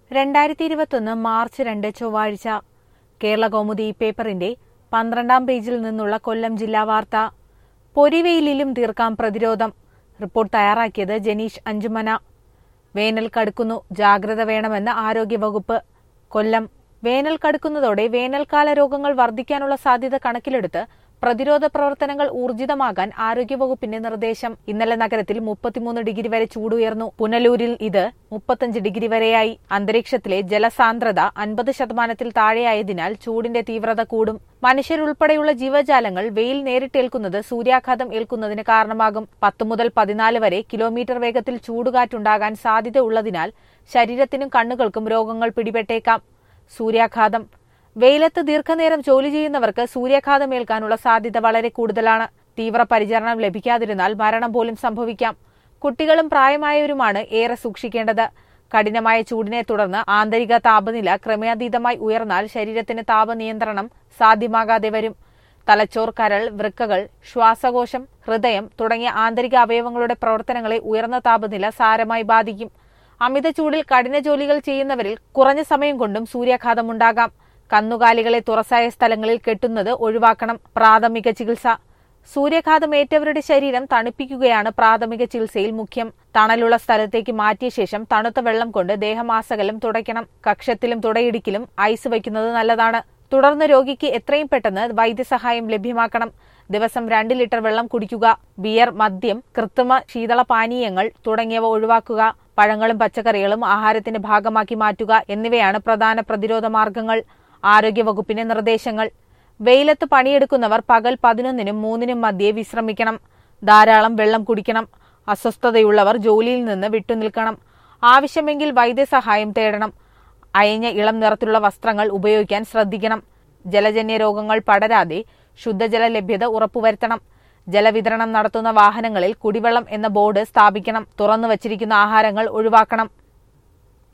രണ്ടായിരത്തി ഇരുപത്തൊന്ന് മാർച്ച് രണ്ട് ചൊവ്വാഴ്ച കേരള കൗമുദി പേപ്പറിന്റെ പന്ത്രണ്ടാം പേജിൽ നിന്നുള്ള കൊല്ലം ജില്ലാ വാർത്ത പൊരിവെയിലിലും തീർക്കാം പ്രതിരോധം റിപ്പോർട്ട് തയ്യാറാക്കിയത് ജനീഷ് അഞ്ചുമന വേനൽ കടുക്കുന്നു ജാഗ്രത വേണമെന്ന് ആരോഗ്യവകുപ്പ് കൊല്ലം വേനൽ കടുക്കുന്നതോടെ വേനൽക്കാല രോഗങ്ങൾ വർദ്ധിക്കാനുള്ള സാധ്യത കണക്കിലെടുത്ത് പ്രതിരോധ പ്രവർത്തനങ്ങൾ ഊർജിതമാകാൻ ആരോഗ്യവകുപ്പിന്റെ നിർദ്ദേശം ഇന്നലെ നഗരത്തിൽ മുപ്പത്തിമൂന്ന് ഡിഗ്രി വരെ ചൂടുയർന്നു പുനലൂരിൽ ഇത് മുപ്പത്തഞ്ച് ഡിഗ്രി വരെയായി അന്തരീക്ഷത്തിലെ ജലസാന്ദ്രത അൻപത് ശതമാനത്തിൽ താഴെയായതിനാൽ ചൂടിന്റെ തീവ്രത കൂടും മനുഷ്യരുൾപ്പെടെയുള്ള ജീവജാലങ്ങൾ വെയിൽ നേരിട്ടേൽക്കുന്നത് സൂര്യാഘാതം ഏൽക്കുന്നതിന് കാരണമാകും പത്ത് മുതൽ പതിനാല് വരെ കിലോമീറ്റർ വേഗത്തിൽ ചൂടുകാറ്റുണ്ടാകാൻ സാധ്യത ഉള്ളതിനാൽ ശരീരത്തിനും കണ്ണുകൾക്കും രോഗങ്ങൾ പിടിപെട്ടേക്കാം സൂര്യാഘാതം വെയിലത്ത് ദീർഘനേരം ജോലി ചെയ്യുന്നവർക്ക് സൂര്യാഘാതം ഏൽക്കാനുള്ള സാധ്യത വളരെ കൂടുതലാണ് തീവ്ര പരിചരണം ലഭിക്കാതിരുന്നാൽ മരണം പോലും സംഭവിക്കാം കുട്ടികളും പ്രായമായവരുമാണ് ഏറെ സൂക്ഷിക്കേണ്ടത് കഠിനമായ ചൂടിനെ തുടർന്ന് ആന്തരിക താപനില ക്രമാതീതമായി ഉയർന്നാൽ ശരീരത്തിന് താപനിയന്ത്രണം സാധ്യമാകാതെ വരും തലച്ചോർ കരൾ വൃക്കകൾ ശ്വാസകോശം ഹൃദയം തുടങ്ങിയ ആന്തരിക അവയവങ്ങളുടെ പ്രവർത്തനങ്ങളെ ഉയർന്ന താപനില സാരമായി ബാധിക്കും അമിത ചൂടിൽ കഠിന ജോലികൾ ചെയ്യുന്നവരിൽ കുറഞ്ഞ സമയം കൊണ്ടും സൂര്യാഘാതമുണ്ടാകാം കന്നുകാലികളെ തുറസായ സ്ഥലങ്ങളിൽ കെട്ടുന്നത് ഒഴിവാക്കണം പ്രാഥമിക ചികിത്സ സൂര്യാഘാതമേറ്റവരുടെ ശരീരം തണുപ്പിക്കുകയാണ് പ്രാഥമിക ചികിത്സയിൽ മുഖ്യം തണലുള്ള സ്ഥലത്തേക്ക് മാറ്റിയ ശേഷം തണുത്ത വെള്ളം കൊണ്ട് ദേഹമാസകലം തുടയ്ക്കണം കക്ഷത്തിലും തുടയിടിക്കിലും ഐസ് വയ്ക്കുന്നത് നല്ലതാണ് തുടർന്ന് രോഗിക്ക് എത്രയും പെട്ടെന്ന് വൈദ്യസഹായം ലഭ്യമാക്കണം ദിവസം രണ്ട് ലിറ്റർ വെള്ളം കുടിക്കുക ബിയർ മദ്യം കൃത്രിമ ശീതള പാനീയങ്ങൾ തുടങ്ങിയവ ഒഴിവാക്കുക പഴങ്ങളും പച്ചക്കറികളും ആഹാരത്തിന്റെ ഭാഗമാക്കി മാറ്റുക എന്നിവയാണ് പ്രധാന പ്രതിരോധ മാർഗങ്ങൾ ആരോഗ്യവകുപ്പിന്റെ നിർദ്ദേശങ്ങൾ വെയിലത്ത് പണിയെടുക്കുന്നവർ പകൽ പതിനൊന്നിനും മൂന്നിനും മധ്യേ വിശ്രമിക്കണം ധാരാളം വെള്ളം കുടിക്കണം അസ്വസ്ഥതയുള്ളവർ ജോലിയിൽ നിന്ന് വിട്ടുനിൽക്കണം ആവശ്യമെങ്കിൽ വൈദ്യസഹായം തേടണം അയഞ്ഞ ഇളം നിറത്തിലുള്ള വസ്ത്രങ്ങൾ ഉപയോഗിക്കാൻ ശ്രദ്ധിക്കണം ജലജന്യ രോഗങ്ങൾ പടരാതെ ശുദ്ധജല ലഭ്യത ഉറപ്പുവരുത്തണം ജലവിതരണം നടത്തുന്ന വാഹനങ്ങളിൽ കുടിവെള്ളം എന്ന ബോർഡ് സ്ഥാപിക്കണം തുറന്നു വച്ചിരിക്കുന്ന ആഹാരങ്ങൾ ഒഴിവാക്കണം